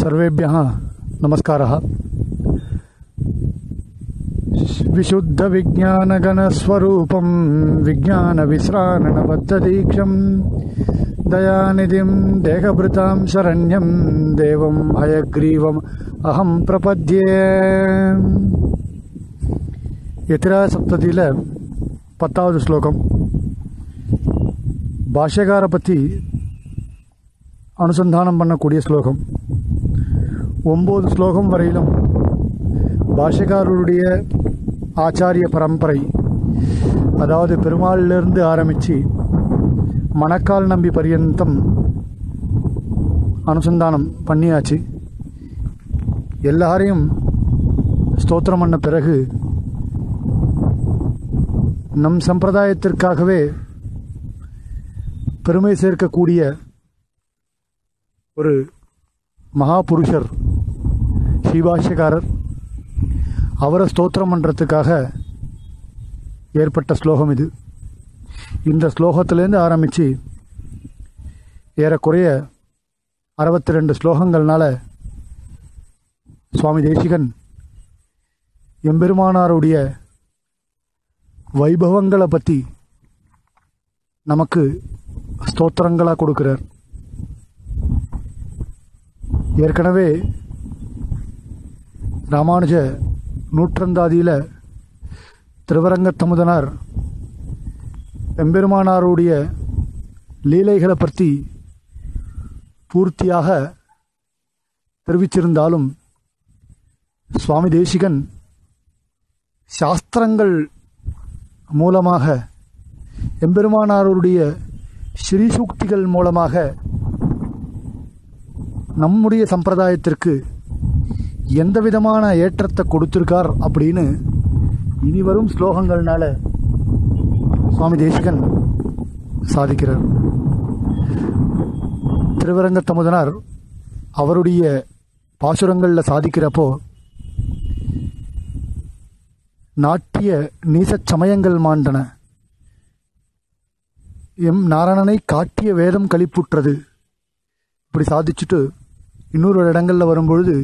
सर्वेभ्यः नमस्कारः विशुद्धविज्ञानगणस्वरूपं विज्ञानविश्राणबद्धदीक्षं दयानिधिं देहभृतां शरण्यं देवं हयग्रीवम् अहं प्रपद्ये எத்திரா சப்ததியில் பத்தாவது ஸ்லோகம் பாஷ்யகாரை பற்றி அனுசந்தானம் பண்ணக்கூடிய ஸ்லோகம் ஒம்பது ஸ்லோகம் வரையிலும் பாஷ்யக்காரருடைய ஆச்சாரிய பரம்பரை அதாவது பெருமாளிலிருந்து ஆரம்பித்து மணக்கால் நம்பி பரியந்தம் அனுசந்தானம் பண்ணியாச்சு எல்லாரையும் ஸ்தோத்திரம் பண்ண பிறகு நம் சம்பிரதாயத்திற்காகவே பெருமை சேர்க்கக்கூடிய ஒரு மகாபுருஷர் ஸ்ரீபாஷ்யக்காரர் அவரை ஸ்தோத்திரம் பண்ணுறதுக்காக ஏற்பட்ட ஸ்லோகம் இது இந்த ஸ்லோகத்திலேருந்து ஆரம்பித்து ஏறக்குறைய அறுபத்தி ரெண்டு ஸ்லோகங்கள்னால சுவாமி தேசிகன் எம்பெருமானாருடைய வைபவங்களை பற்றி நமக்கு ஸ்தோத்திரங்களாக கொடுக்கிறார் ஏற்கனவே ராமானுஜ நூற்றந்தாதியில் திருவரங்கத்தமுதனார் எம்பெருமானாருடைய லீலைகளை பற்றி பூர்த்தியாக தெரிவிச்சிருந்தாலும் சுவாமி தேசிகன் சாஸ்திரங்கள் மூலமாக எம்பெருமானாருடைய ஸ்ரீசூக்திகள் மூலமாக நம்முடைய சம்பிரதாயத்திற்கு எந்த விதமான ஏற்றத்தை கொடுத்திருக்கார் அப்படின்னு இனி வரும் ஸ்லோகங்கள்னால சுவாமி தேசிகன் சாதிக்கிறார் திருவரங்கத்தமுதனார் அவருடைய பாசுரங்களில் சாதிக்கிறப்போ நாட்டிய நீசச் சமயங்கள் மாண்டன எம் நாராயணனை காட்டிய வேதம் கழிப்புற்றது இப்படி சாதிச்சுட்டு இன்னொரு இடங்களில் வரும்பொழுது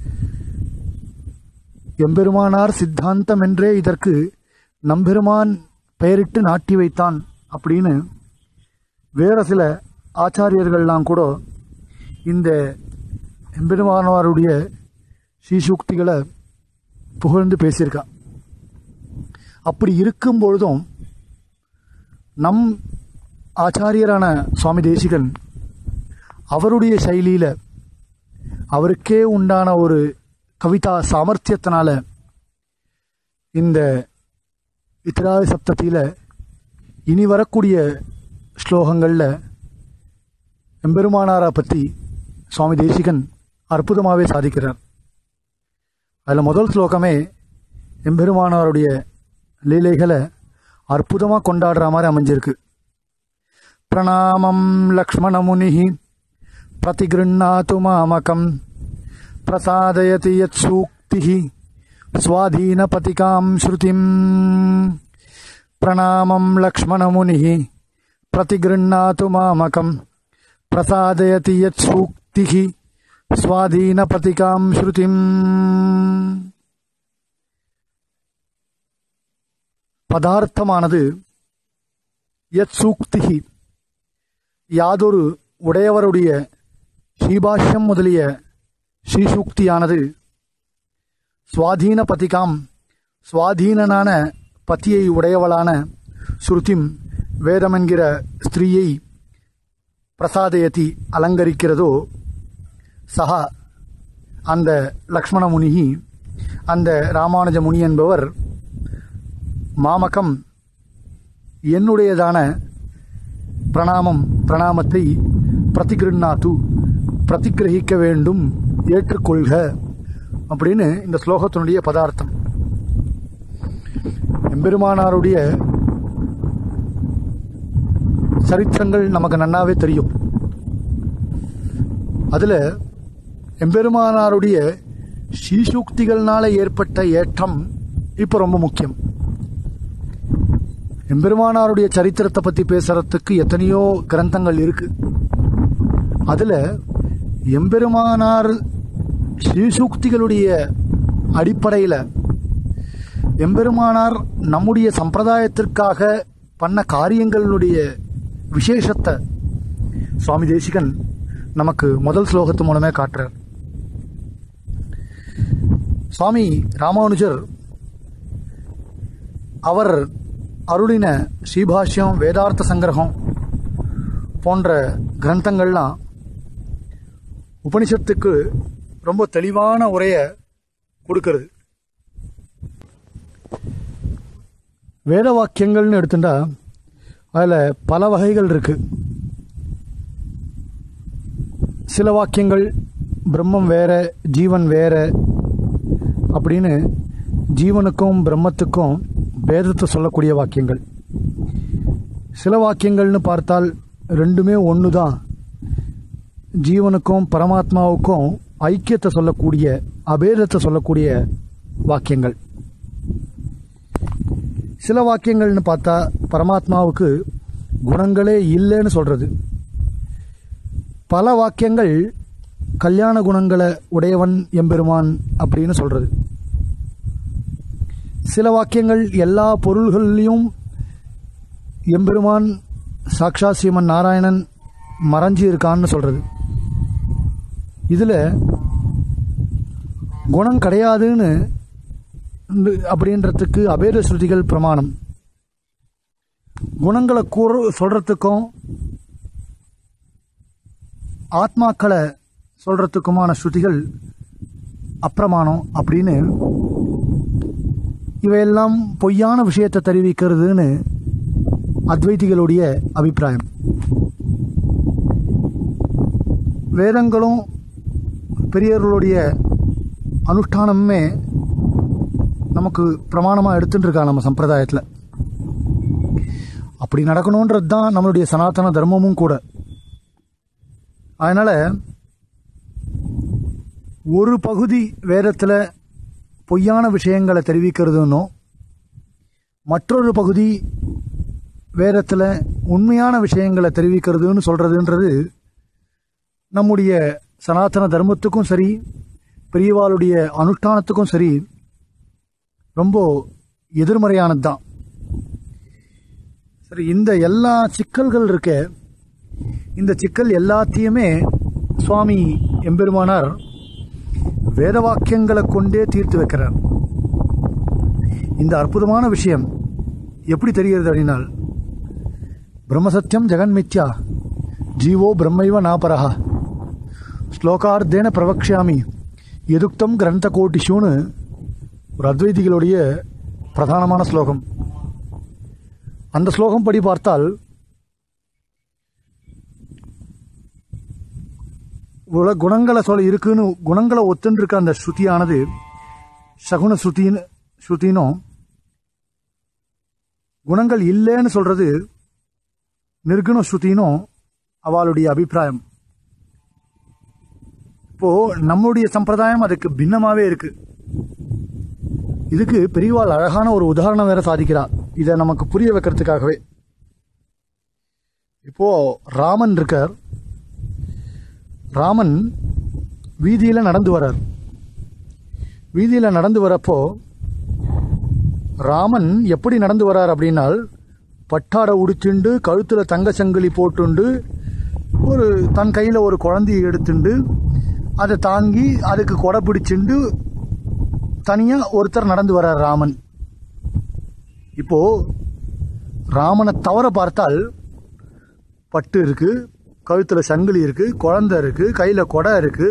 எம்பெருமானார் சித்தாந்தம் என்றே இதற்கு நம்பெருமான் பெயரிட்டு நாட்டி வைத்தான் அப்படின்னு வேற சில ஆச்சாரியர்கள்லாம் கூட இந்த எம்பெருமானாருடைய ஸ்ரீசூக்திகளை புகழ்ந்து பேசியிருக்கா அப்படி இருக்கும் பொழுதும் நம் ஆச்சாரியரான சுவாமி தேசிகன் அவருடைய சைலியில் அவருக்கே உண்டான ஒரு கவிதா சாமர்த்தியத்தினால இந்த இத்திராதி சப்தத்தியில் இனி வரக்கூடிய ஸ்லோகங்களில் எம்பெருமானாரை பற்றி சுவாமி தேசிகன் அற்புதமாகவே சாதிக்கிறார் அதில் முதல் ஸ்லோகமே எம்பெருமானாருடைய லீலைகளை அற்புதமாக கொண்டாடுற மாதிரி அமைஞ்சிருக்கு பிரணாமம் லக்ஷ்மணமுனி பிரதிகிருண்ணாத்து மாமகம் பிரசாதயதி யத் சூக்தி சுவாதீனபதிகாம் ஸ்ருதிம் பிரணாமம் லக்ஷ்மணமுனி பிரதிகிருண்ணாத்து மாமகம் பிரசாதயதி யத் சூக்தி சுவாதீனபதிகாம் ஸ்ருதிம் பதார்த்தமானது யத் சூக்திகி யாதொரு உடையவருடைய ஸ்ரீபாஷ்யம் முதலிய ஸ்ரீசூக்தியானது சுவாதீன பதிகாம் சுவாதீனனான பத்தியை உடையவளான ஸ்ருதிம் வேதமென்கிற ஸ்திரீயை பிரசாதயதி அலங்கரிக்கிறதோ சஹா அந்த லக்ஷ்மண முனிகி அந்த ராமானுஜ முனி என்பவர் மாமகம் என்னுடையதான பிரணாமம் பிரணாமத்தை பிரதிகிருண்ணாத்து பிரதிகிரகிக்க வேண்டும் ஏற்றுக்கொள்க அப்படின்னு இந்த ஸ்லோகத்தினுடைய பதார்த்தம் எம்பெருமானாருடைய சரித்திரங்கள் நமக்கு நன்னாவே தெரியும் அதில் எம்பெருமானாருடைய ஸ்ரீசூக்திகள்னால ஏற்பட்ட ஏற்றம் இப்போ ரொம்ப முக்கியம் எம்பெருமானாருடைய சரித்திரத்தை பற்றி பேசுறதுக்கு எத்தனையோ கிரந்தங்கள் இருக்கு அதில் எம்பெருமானார் ஸ்ரீசூக்திகளுடைய அடிப்படையில் எம்பெருமானார் நம்முடைய சம்பிரதாயத்திற்காக பண்ண காரியங்களுடைய விசேஷத்தை சுவாமி தேசிகன் நமக்கு முதல் ஸ்லோகத்து மூலமே காட்டுறார் சுவாமி ராமானுஜர் அவர் அருளின ஸ்ரீபாஷ்யம் வேதார்த்த சங்கிரகம் போன்ற கிரந்தங்கள்லாம் உபனிஷத்துக்கு ரொம்ப தெளிவான உரையை கொடுக்கிறது வேத வாக்கியங்கள்னு எடுத்துட்டா அதில் பல வகைகள் இருக்கு சில வாக்கியங்கள் பிரம்மம் வேற ஜீவன் வேற அப்படின்னு ஜீவனுக்கும் பிரம்மத்துக்கும் பேதத்தை சொல்லக்கூடிய வாக்கியங்கள் சில வாக்கியங்கள்னு பார்த்தால் ரெண்டுமே ஒன்று தான் ஜீவனுக்கும் பரமாத்மாவுக்கும் ஐக்கியத்தை சொல்லக்கூடிய அபேதத்தை சொல்லக்கூடிய வாக்கியங்கள் சில வாக்கியங்கள்னு பார்த்தா பரமாத்மாவுக்கு குணங்களே இல்லைன்னு சொல்றது பல வாக்கியங்கள் கல்யாண குணங்களை உடையவன் எம்பெருமான் அப்படின்னு சொல்றது சில வாக்கியங்கள் எல்லா பொருள்கள்லையும் எம்பெருமான் சாக்ஷா ஸ்ரீமன் நாராயணன் மறைஞ்சு இருக்கான்னு சொல்றது இதுல குணம் கிடையாதுன்னு அப்படின்றதுக்கு அபேத ஸ்ருதிகள் பிரமாணம் குணங்களை கூற சொல்றதுக்கும் ஆத்மாக்களை சொல்றதுக்குமான ஸ்ருதிகள் அப்பிரமாணம் அப்படின்னு இவையெல்லாம் பொய்யான விஷயத்தை தெரிவிக்கிறதுன்னு அத்வைதிகளுடைய அபிப்பிராயம் வேதங்களும் பெரியவர்களுடைய அனுஷ்டானமுமே நமக்கு பிரமாணமாக எடுத்துட்டு இருக்கா நம்ம சம்பிரதாயத்தில் அப்படி நடக்கணுன்றது தான் நம்மளுடைய சனாதன தர்மமும் கூட அதனால் ஒரு பகுதி வேதத்தில் பொய்யான விஷயங்களை தெரிவிக்கிறதுன்னும் மற்றொரு பகுதி வேதத்தில் உண்மையான விஷயங்களை தெரிவிக்கிறதுன்னு சொல்கிறதுன்றது நம்முடைய சனாதன தர்மத்துக்கும் சரி பெரியவாளுடைய அனுஷ்டானத்துக்கும் சரி ரொம்ப எதிர்மறையானது தான் சரி இந்த எல்லா சிக்கல்கள் இருக்க இந்த சிக்கல் எல்லாத்தையுமே சுவாமி எம்பெருமானார் வேத வாக்கியங்களை கொண்டே தீர்த்து வைக்கிறார் இந்த அற்புதமான விஷயம் எப்படி தெரிகிறது அப்படின்னால் பிரம்மசத்தியம் ஜெகன் மித்யா ஜீவோ பிரம்மைவ நாபரஹா ஸ்லோகார்த்தேன பிரவக்ஷாமி எதுக்தம் கிரந்த கோட்டிஷுன்னு ஒரு அத்வைதிகளுடைய பிரதானமான ஸ்லோகம் அந்த ஸ்லோகம் படி பார்த்தால் உல குணங்களை சொல்ல இருக்குன்னு குணங்களை ஒத்துன்னு இருக்க அந்த ஸ்ருதியானது சகுன ஸ்ருதின்னு ஸ்ருதினும் குணங்கள் இல்லைன்னு சொல்றது நிர்குண ஸ்ருதினும் அவளுடைய அபிப்பிராயம் இப்போ நம்முடைய சம்பிரதாயம் அதுக்கு பின்னமாவே இருக்கு இதுக்கு பெரியவாள் அழகான ஒரு உதாரணம் வேற சாதிக்கிறார் இதை நமக்கு புரிய வைக்கிறதுக்காகவே இப்போ ராமன் இருக்கார் ராமன் வீதியில நடந்து வரார் வீதியில நடந்து வரப்போ ராமன் எப்படி நடந்து வரார் அப்படின்னால் பட்டாடை உடிச்சுண்டு கழுத்துல தங்க சங்கிலி போட்டுண்டு ஒரு தன் கையில ஒரு குழந்தையை எடுத்துண்டு அதை தாங்கி அதுக்கு கொடை பிடிச்சுண்டு தனியா ஒருத்தர் நடந்து வர்றார் ராமன் இப்போ ராமனை தவற பார்த்தால் பட்டு இருக்கு கழுத்துல சங்கிலி இருக்கு குழந்தை இருக்கு கையில கொடை இருக்கு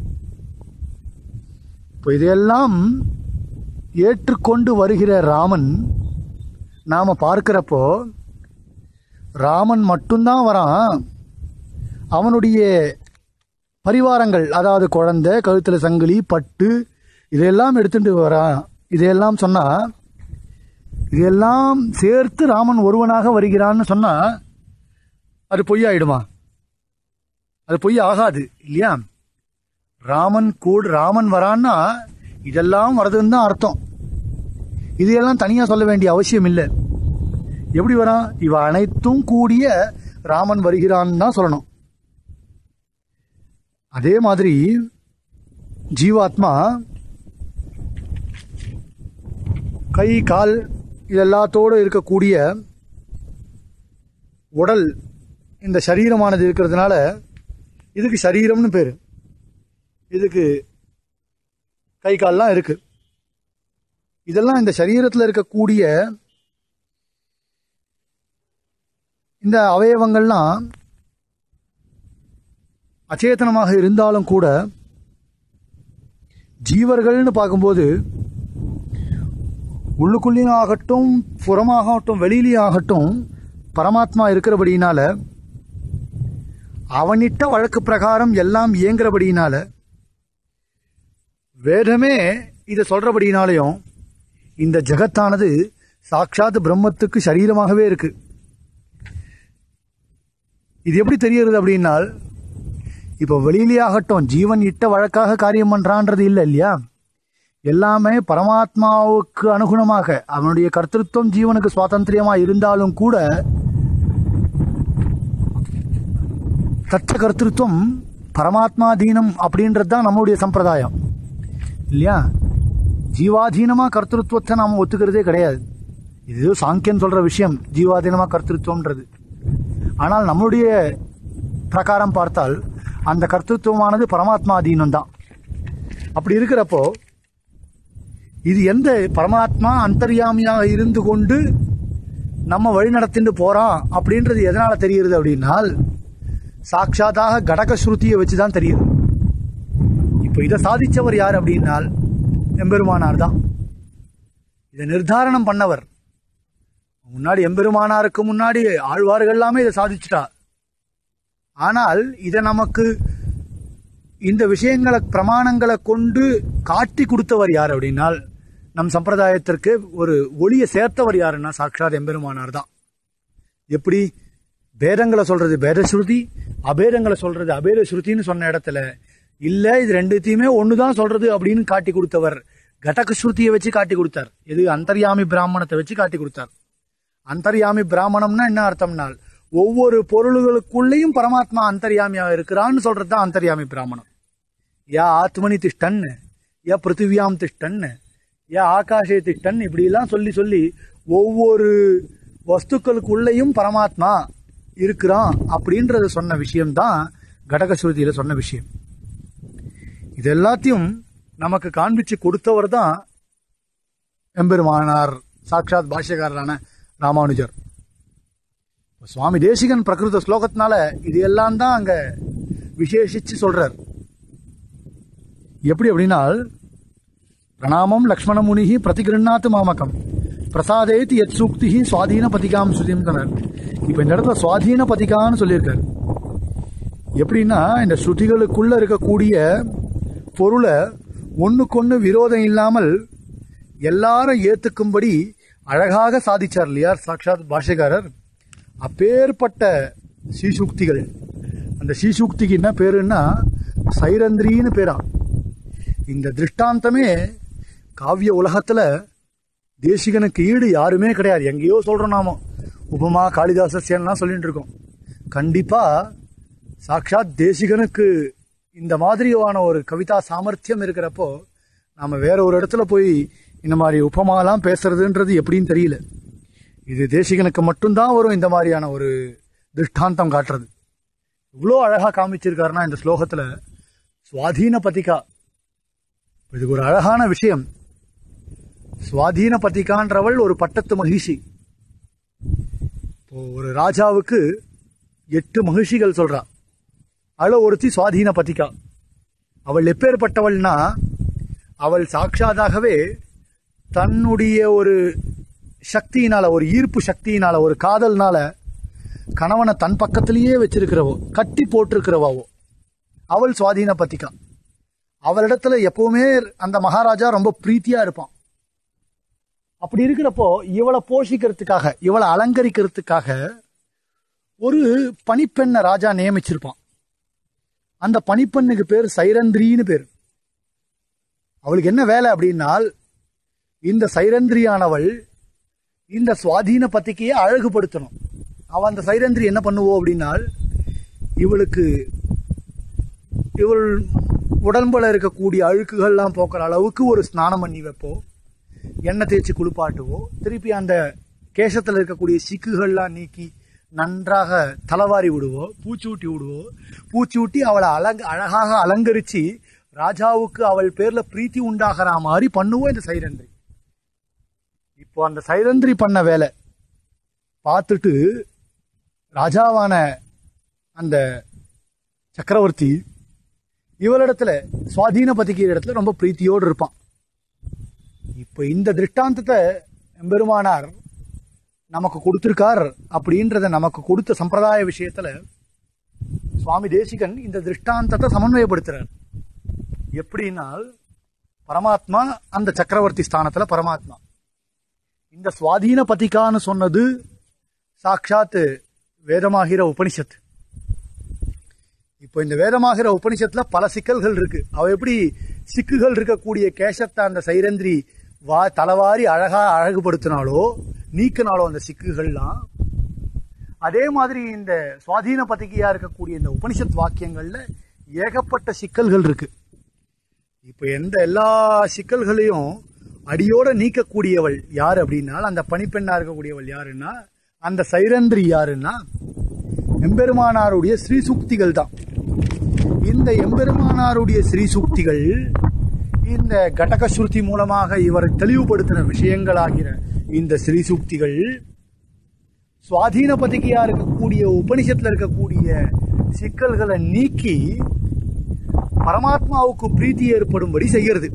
இப்போ இதையெல்லாம் ஏற்றுக்கொண்டு வருகிற ராமன் நாம பார்க்கிறப்போ ராமன் மட்டும்தான் வரான் அவனுடைய பரிவாரங்கள் அதாவது குழந்தை கழுத்துல சங்கிலி பட்டு இதையெல்லாம் எடுத்துட்டு வரான் இதையெல்லாம் சொன்னா இதெல்லாம் சேர்த்து ராமன் ஒருவனாக வருகிறான்னு சொன்னா அது பொய்யாயிடுமா அது பொய் ஆகாது இல்லையா ராமன் கூட ராமன் வரான்னா இதெல்லாம் வருதுன்னு தான் அர்த்தம் இதையெல்லாம் தனியா சொல்ல வேண்டிய அவசியம் இல்லை எப்படி வரான் இவ அனைத்தும் கூடிய ராமன் வருகிறான்னு தான் சொல்லணும் அதே மாதிரி ஜீவாத்மா கை கால் இதெல்லாத்தோடு இருக்கக்கூடிய உடல் இந்த சரீரமானது இருக்கிறதுனால இதுக்கு சரீரம்னு பேர் இதுக்கு கை கால்லாம் இருக்கு இதெல்லாம் இந்த சரீரத்தில் இருக்கக்கூடிய இந்த அவயவங்கள்லாம் அச்சேதனமாக இருந்தாலும் கூட ஜீவர்கள்னு பார்க்கும்போது உள்ளுக்குள்ளேயும் ஆகட்டும் புறமாகட்டும் வெளியிலையும் ஆகட்டும் பரமாத்மா இருக்கிறபடியினால அவனிட்ட வழக்கு பிரகாரம் எல்லாம் இயங்குறபடியினால வேதமே இதை சொல்றபடினாலையும் இந்த ஜெகத்தானது சாட்சாத் பிரம்மத்துக்கு சரீரமாகவே இருக்கு இது எப்படி தெரியறது அப்படின்னால் இப்போ வெளியிலே ஆகட்டும் ஜீவன் இட்ட வழக்காக காரியம் பண்றான்றது இல்லை இல்லையா எல்லாமே பரமாத்மாவுக்கு அனுகுணமாக அவனுடைய கர்த்தൃത്വம் ஜீவனுக்கு சுவாதந்திரியமா இருந்தாலும் கூட தத்த கர்த்தൃത്വம் பரமாத்மாதீனம் அப்படின்றது தான் நம்மளுடைய சம்பிரதாயம் இல்லையா ஜீவாதீனமா கர்த்தൃത്വத்தை நாம ஒத்துக்கிறதே கிடையாது இது சாங்கியன் சொல்ற விஷயம் ஜீவாதீனமா கர்த்தൃത്വம்ன்றது ஆனால் நம்மளுடைய பிரகாரம் பார்த்தால் அந்த கர்த்தൃത്വமானது பரமாத்மாதீனம் தான் அப்படி இருக்கிறப்போ இது எந்த பரமாத்மா அந்தர்யாமியாக இருந்து கொண்டு நம்ம வழி நடத்திட்டு போறான் அப்படின்றது எதனால தெரியுது அப்படின்னால் சாட்சாத்தாக கடக ஸ்ருதியை வச்சு தான் தெரியுது இப்போ இதை சாதிச்சவர் யார் அப்படின்னால் எம்பெருமானார் தான் இதை நிர்தாரணம் பண்ணவர் முன்னாடி எம்பெருமானாருக்கு முன்னாடி ஆழ்வார்கள் எல்லாமே இதை சாதிச்சுட்டா ஆனால் இதை நமக்கு இந்த விஷயங்களை பிரமாணங்களை கொண்டு காட்டி கொடுத்தவர் யார் அப்படின்னால் நம் சம்பிரதாயத்திற்கு ஒரு ஒளியை சேர்த்தவர் யாருன்னா சாட்சாத் எம்பெருமானார் தான் எப்படி பேதங்களை சொல்றது பேத ஸ்ருதி அபேதங்களை சொல்றது அபேத ஸ்ருதின்னு சொன்ன இடத்துல இல்ல இது ரெண்டுத்தையுமே ஒண்ணுதான் சொல்றது அப்படின்னு காட்டி கொடுத்தவர் கடக ஸ்ருதியை வச்சு காட்டி கொடுத்தார் இது அந்தர்யாமி பிராமணத்தை வச்சு காட்டி கொடுத்தார் அந்தர்யாமி பிராமணம்னா என்ன அர்த்தம்னால் ஒவ்வொரு பொருள்களுக்குள்ளேயும் பரமாத்மா அந்தர்யாமியாக இருக்கிறான்னு சொல்றது தான் அந்தர்யாமி பிராமணம் யா ஆத்மனி திஷ்டன் யா பிருத்திவியாம் திஷ்டன் யா ஆகாஷே திஷ்டன் இப்படி எல்லாம் சொல்லி சொல்லி ஒவ்வொரு வஸ்துக்களுக்குள்ளேயும் பரமாத்மா இருக்கிறான் அப்படின்றத சொன்ன விஷயம்தான் கடகஸ்ருதியில சொன்ன விஷயம் இது எல்லாத்தையும் நமக்கு காண்பிச்சு கொடுத்தவர் தான் எம்பெருமானார் சாட்சாத் பாஷ்யக்காரரான ராமானுஜர் சுவாமி தேசிகன் பிரகிருத ஸ்லோகத்தினால இது எல்லாம் தான் அங்க விசேஷிச்சு சொல்றார் எப்படி அப்படின்னால் பிரணாமம் லக்ஷ்மண முனிகி பிரதிகிருண்ணாத்து மாமகம் பிரசாதேத் எத் சூக்தி சுவாதீன பதிகாம் சுதிம் தனர் இப்ப இந்த இடத்துல சுவாதீன பதிகான்னு சொல்லியிருக்காரு எப்படின்னா இந்த ஸ்ருதிகளுக்குள்ள இருக்கக்கூடிய பொருளை ஒண்ணுக்கொண்ணு விரோதம் இல்லாமல் எல்லாரும் ஏத்துக்கும்படி அழகாக சாதிச்சார் இல்லையா சாட்சாத் பாஷ்யக்காரர் அப்பேற்பட்ட ஸ்ரீசூக்திகள் அந்த ஸ்ரீசூக்திக்கு என்ன பேருன்னா சைரந்திரின்னு பேரா இந்த திருஷ்டாந்தமே காவிய உலகத்துல தேசிகனுக்கு ஈடு யாருமே கிடையாது எங்கேயோ சொல்றோம் நாம உபமா காளிதாசஸ்யன்லாம் சொல்லிட்டு இருக்கோம் கண்டிப்பா சாட்சாத் தேசிகனுக்கு இந்த மாதிரியான ஒரு கவிதா சாமர்த்தியம் இருக்கிறப்போ நாம வேற ஒரு இடத்துல போய் இந்த மாதிரி உபமாலாம் பேசுறதுன்றது எப்படின்னு தெரியல இது தேசிகனுக்கு மட்டும்தான் வரும் இந்த மாதிரியான ஒரு திருஷ்டாந்தம் காட்டுறது இவ்வளோ அழகா காமிச்சிருக்காருன்னா இந்த ஸ்லோகத்துல சுவாதீன பதிகா இதுக்கு ஒரு அழகான விஷயம் சுவாதீன பதிகான்றவள் ஒரு பட்டத்து மகிழ்ச்சி இப்போ ஒரு ராஜாவுக்கு எட்டு மகிழ்ச்சிகள் சொல்றா அவள ஒருத்தி சுவாதீன பதிகா அவள் எப்பேற்பட்டவள்னா அவள் சாட்சாதாகவே தன்னுடைய ஒரு சக்தியினால ஒரு ஈர்ப்பு சக்தியினால ஒரு காதல்னால கணவனை தன் பக்கத்திலேயே வச்சிருக்கிறவோ கட்டி போட்டிருக்கிறவாவோ அவள் சுவாதீன பத்திகா அவளிடத்துல எப்பவுமே அந்த மகாராஜா ரொம்ப பிரீத்தியா இருப்பான் அப்படி இருக்கிறப்போ இவளை போஷிக்கிறதுக்காக இவளை அலங்கரிக்கிறதுக்காக ஒரு பணிப்பெண்ணை ராஜா நியமிச்சிருப்பான் அந்த பணிப்பெண்ணுக்கு பேர் சைரந்திரின்னு பேர் அவளுக்கு என்ன வேலை அப்படின்னால் இந்த சைரந்திரியானவள் இந்த சுவாதீன பத்திக்கையை அழகுபடுத்தணும் அவ அந்த சைரந்திரி என்ன பண்ணுவோம் அப்படின்னால் இவளுக்கு இவள் உடம்புல இருக்கக்கூடிய அழுக்குகள்லாம் போக்குற அளவுக்கு ஒரு ஸ்நானம் பண்ணி வைப்போம் எண்ணெய் தேய்ச்சி குளிப்பாட்டுவோம் திருப்பி அந்த கேசத்தில் இருக்கக்கூடிய சிக்குகள்லாம் நீக்கி நன்றாக தலவாரி விடுவோம் பூச்சூட்டி விடுவோம் பூச்சூட்டி அவளை அலங்க அழகாக அலங்கரிச்சு ராஜாவுக்கு அவள் பேர்ல பிரீத்தி உண்டாகிற மாதிரி பண்ணுவோம் இந்த சைரந்திரி இப்போ அந்த சைரந்திரி பண்ண வேலை பார்த்துட்டு ராஜாவான அந்த சக்கரவர்த்தி இவளிடத்துல சுவாதீன பதிக்கிற இடத்துல ரொம்ப பிரீத்தியோடு இருப்பான் இப்போ இந்த திருஷ்டாந்தத்தை எம்பெருமானார் நமக்கு கொடுத்திருக்கார் அப்படின்றத நமக்கு கொடுத்த சம்பிரதாய விஷயத்துல சுவாமி தேசிகன் இந்த திருஷ்டாந்தத்தை சமன்வயப்படுத்துறார் எப்படின்னால் பரமாத்மா அந்த சக்கரவர்த்தி ஸ்தானத்துல பரமாத்மா இந்த சுவாதீன பதிக்கான்னு சொன்னது சாட்சாத் வேதமாகிற உபனிஷத் இப்போ இந்த வேதமாகிற உபனிஷத்துல பல சிக்கல்கள் இருக்கு அவ எப்படி சிக்குகள் இருக்கக்கூடிய கேசத்தை அந்த சைரந்திரி வா தலவாரி அழகா அழகுபடுத்தினாலோ நீக்கினாலோ அந்த சிக்குகள்லாம் அதே மாதிரி இந்த சுவாதீன பத்திகையா இருக்கக்கூடிய இந்த உபனிஷத் வாக்கியங்கள்ல ஏகப்பட்ட சிக்கல்கள் இருக்கு இப்போ எந்த எல்லா சிக்கல்களையும் அடியோட நீக்கக்கூடியவள் யார் அப்படின்னா அந்த பணிப்பெண்ணா இருக்கக்கூடியவள் யாருன்னா அந்த சைரந்திரி யாருன்னா எம்பெருமானாருடைய ஸ்ரீசூக்திகள் தான் இந்த எம்பெருமானாருடைய ஸ்ரீசூக்திகள் இந்த கடக ஸ்ருதி மூலமாக இவர் தெளிவுபடுத்தின விஷயங்களாகிற இந்த ஸ்ரீசூக்திகள் சுவாதீன பத்திகையா இருக்கக்கூடிய உபனிஷத்துல இருக்கக்கூடிய சிக்கல்களை நீக்கி பரமாத்மாவுக்கு பிரீத்தி ஏற்படும்படி செய்கிறது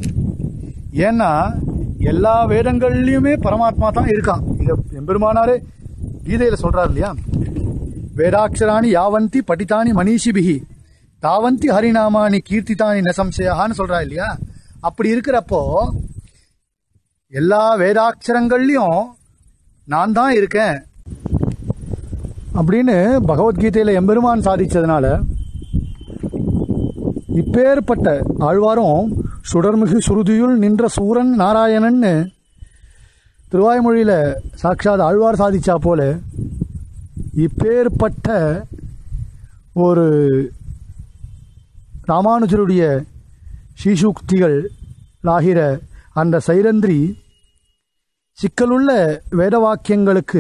ஏன்னா எல்லா வேதங்கள்லயுமே பரமாத்மா தான் இருக்கான் இத எம்பெருமானாரே கீதையில சொல்றாரு இல்லையா வேதாட்சராணி யாவந்தி படித்தானி மனிஷிபிகி தாவந்தி ஹரிநாமானி கீர்த்தித்தானி நசம்சயான்னு சொல்றா இல்லையா அப்படி இருக்கிறப்போ எல்லா வேதாட்சரங்கள்லயும் நான் தான் இருக்கேன் அப்படின்னு பகவத்கீதையில எம்பெருமான் சாதிச்சதுனால இப்பேற்பட்ட ஆழ்வாரும் சுடர்மிகு சுருதியுள் நின்ற சூரன் நாராயணன்னு திருவாய்மொழியில சாட்சாத் ஆழ்வார் சாதிச்சா போல இப்பேற்பட்ட ஒரு ராமானுஜருடைய ஸ்ரீசூக்திகள் ஆகிற அந்த சைரந்திரி சிக்கலுள்ள வேத வாக்கியங்களுக்கு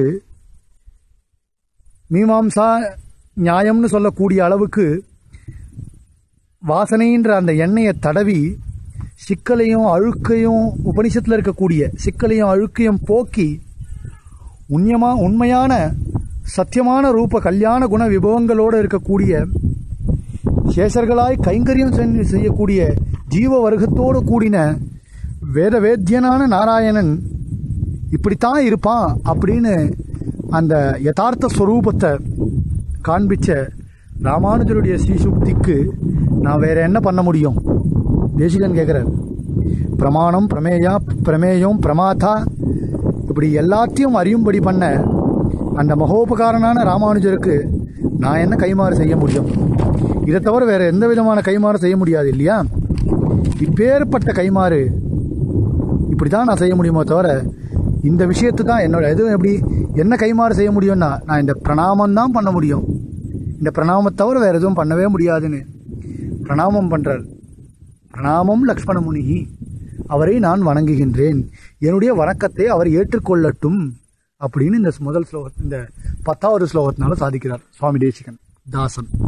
மீமாம்சா நியாயம்னு சொல்லக்கூடிய அளவுக்கு வாசனைன்ற அந்த எண்ணெயை தடவி சிக்கலையும் அழுக்கையும் உபனிஷத்தில் இருக்கக்கூடிய சிக்கலையும் அழுக்கையும் போக்கி உண்யமா உண்மையான சத்தியமான ரூப கல்யாண குண விபவங்களோடு இருக்கக்கூடிய சேஷர்களாய் கைங்கரியம் செஞ்சு- செய்யக்கூடிய ஜீவ வர்க்கத்தோடு கூடின வேத வேத்தியனான நாராயணன் இப்படித்தான் இருப்பான் அப்படின்னு அந்த யதார்த்த ஸ்வரூபத்தை காண்பிச்ச ராமானுஜருடைய ஸ்ரீசுக்திக்கு நான் வேற என்ன பண்ண முடியும் தேசிகன் கேட்குறார் பிரமாணம் பிரமேயா பிரமேயம் பிரமாதா இப்படி எல்லாத்தையும் அறியும்படி பண்ண அந்த மகோபகாரனான ராமானுஜருக்கு நான் என்ன கைமாறு செய்ய முடியும் இதை தவிர வேற எந்த விதமான கைமாறு செய்ய முடியாது இல்லையா இப்பேற்பட்ட கைமாறு இப்படி தான் நான் செய்ய முடியுமோ தவிர இந்த விஷயத்து தான் என்னோட எதுவும் எப்படி என்ன கைமாறு செய்ய முடியும்னா நான் இந்த பிரணாமம் தான் பண்ண முடியும் இந்த பிரணாமத்தை தவிர வேற எதுவும் பண்ணவே முடியாதுன்னு பிரணாமம் பண்றார் பிரணாமம் லக்ஷ்மண முனி அவரை நான் வணங்குகின்றேன் என்னுடைய வணக்கத்தை அவர் ஏற்றுக்கொள்ளட்டும் அப்படின்னு இந்த முதல் ஸ்லோகம் இந்த பத்தாவது ஸ்லோகத்தினால சாதிக்கிறார் சுவாமி தேசிகன் தாசன்